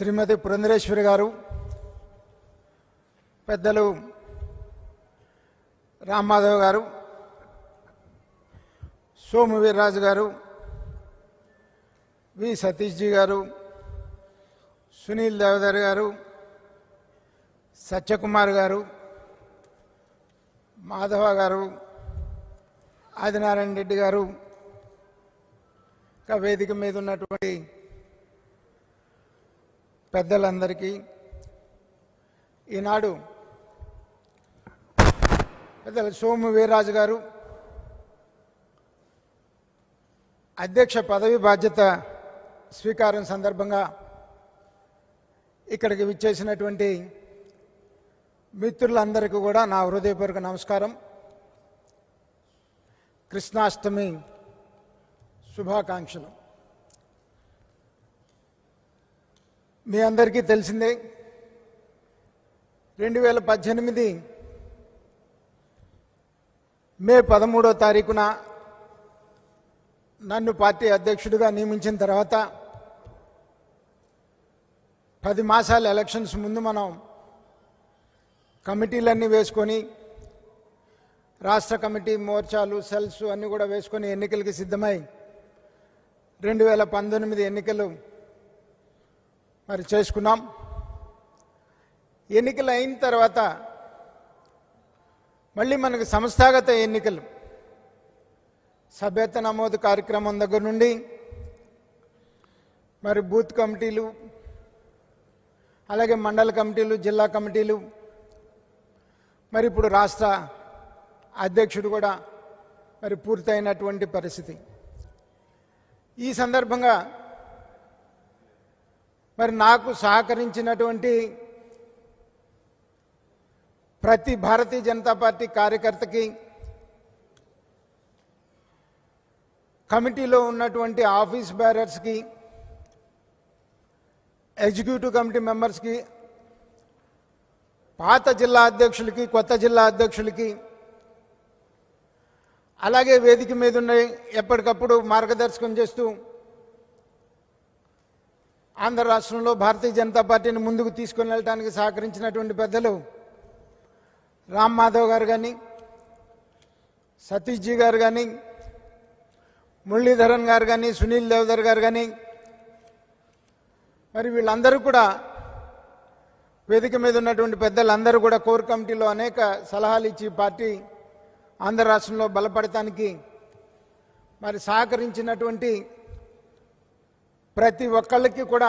శ్రీమతి పురంధరేశ్వరి గారు పెద్దలు రామ్మాధవ్ గారు సోము వీర్రాజు గారు వి సతీష్జీ గారు సునీల్ దేవదర్ గారు సత్యకుమార్ గారు మాధవ గారు ఆదినారాయణ రెడ్డి గారు ఇంకా వేదిక మీద ఉన్నటువంటి పెద్దలందరికీ ఈనాడు పెద్దలు సోము వీర్రాజు గారు అధ్యక్ష పదవి బాధ్యత స్వీకారం సందర్భంగా ఇక్కడికి విచ్చేసినటువంటి మిత్రులందరికీ కూడా నా హృదయపూర్వక నమస్కారం కృష్ణాష్టమి శుభాకాంక్షలు మీ అందరికీ తెలిసిందే రెండు వేల పద్దెనిమిది మే పదమూడో తారీఖున నన్ను పార్టీ అధ్యక్షుడిగా నియమించిన తర్వాత పది మాసాల ఎలక్షన్స్ ముందు మనం కమిటీలన్నీ వేసుకొని రాష్ట్ర కమిటీ మోర్చాలు సెల్స్ అన్నీ కూడా వేసుకొని ఎన్నికలకి సిద్ధమై రెండు వేల పంతొమ్మిది ఎన్నికలు మరి చేసుకున్నాం ఎన్నికలు అయిన తర్వాత మళ్ళీ మనకు సంస్థాగత ఎన్నికలు సభ్యత నమోదు కార్యక్రమం దగ్గర నుండి మరి బూత్ కమిటీలు అలాగే మండల కమిటీలు జిల్లా కమిటీలు మరి ఇప్పుడు రాష్ట్ర అధ్యక్షుడు కూడా మరి పూర్తయినటువంటి పరిస్థితి ఈ సందర్భంగా మరి నాకు సహకరించినటువంటి ప్రతి భారతీయ జనతా పార్టీ కార్యకర్తకి కమిటీలో ఉన్నటువంటి ఆఫీస్ బ్యారర్స్కి ఎగ్జిక్యూటివ్ కమిటీ మెంబర్స్కి పాత జిల్లా అధ్యక్షులకి కొత్త జిల్లా అధ్యక్షులకి అలాగే వేదిక మీద ఉన్న ఎప్పటికప్పుడు మార్గదర్శకం చేస్తూ ఆంధ్ర రాష్ట్రంలో భారతీయ జనతా పార్టీని ముందుకు తీసుకుని వెళ్ళడానికి సహకరించినటువంటి పెద్దలు రామ్ మాధవ్ గారు కానీ సతీష్జీ గారు కానీ మురళీధరన్ గారు కానీ సునీల్ దేవదర్ గారు కానీ మరి వీళ్ళందరూ కూడా వేదిక మీద ఉన్నటువంటి పెద్దలందరూ కూడా కోర్ కమిటీలో అనేక సలహాలు ఇచ్చి పార్టీ ఆంధ్ర రాష్ట్రంలో బలపడటానికి మరి సహకరించినటువంటి ప్రతి ఒక్కళ్ళకి కూడా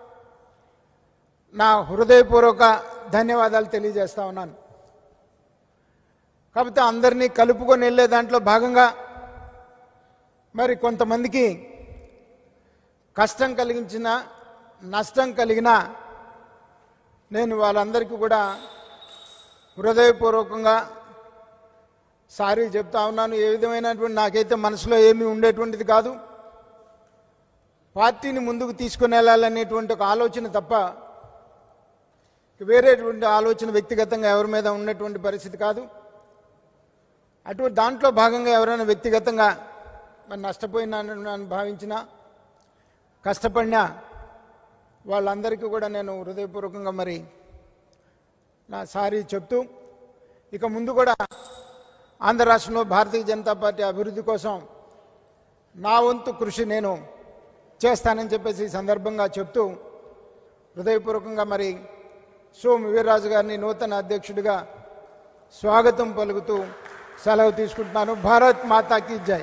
నా హృదయపూర్వక ధన్యవాదాలు తెలియజేస్తా ఉన్నాను కాకపోతే అందరినీ కలుపుకొని వెళ్ళే దాంట్లో భాగంగా మరి కొంతమందికి కష్టం కలిగించిన నష్టం కలిగిన నేను వాళ్ళందరికీ కూడా హృదయపూర్వకంగా సారీ చెప్తా ఉన్నాను ఏ విధమైనటువంటి నాకైతే మనసులో ఏమీ ఉండేటువంటిది కాదు పార్టీని ముందుకు తీసుకుని వెళ్ళాలనేటువంటి ఒక ఆలోచన తప్ప వేరేటువంటి ఆలోచన వ్యక్తిగతంగా ఎవరి మీద ఉన్నటువంటి పరిస్థితి కాదు అటువంటి దాంట్లో భాగంగా ఎవరైనా వ్యక్తిగతంగా మరి నష్టపోయినానని భావించినా కష్టపడినా వాళ్ళందరికీ కూడా నేను హృదయపూర్వకంగా మరి నా సారీ చెప్తూ ఇక ముందు కూడా ఆంధ్ర రాష్ట్రంలో భారతీయ జనతా పార్టీ అభివృద్ధి కోసం నా వంతు కృషి నేను చేస్తానని చెప్పేసి ఈ సందర్భంగా చెప్తూ హృదయపూర్వకంగా మరి సోము వీర్రాజు గారిని నూతన అధ్యక్షుడిగా స్వాగతం పలుకుతూ సెలవు తీసుకుంటున్నాను భారత్ మాతాకి జై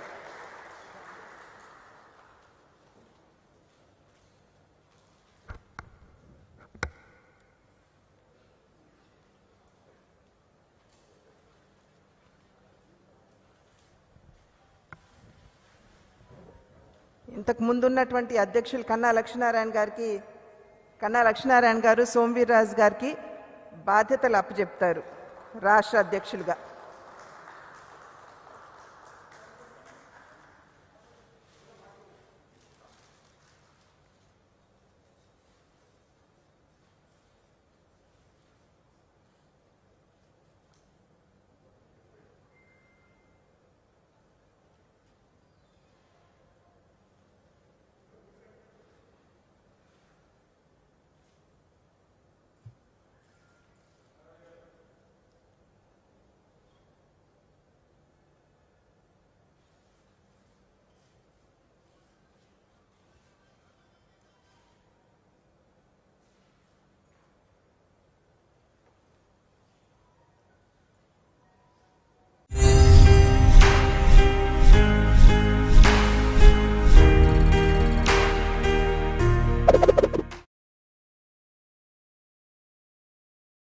ఇంతకు ముందు ఉన్నటువంటి అధ్యక్షులు కన్నా లక్ష్మీనారాయణ గారికి కన్నా లక్ష్మీనారాయణ గారు సోమవీర్రాజు గారికి బాధ్యతలు అప్పచెప్తారు రాష్ట్ర అధ్యక్షులుగా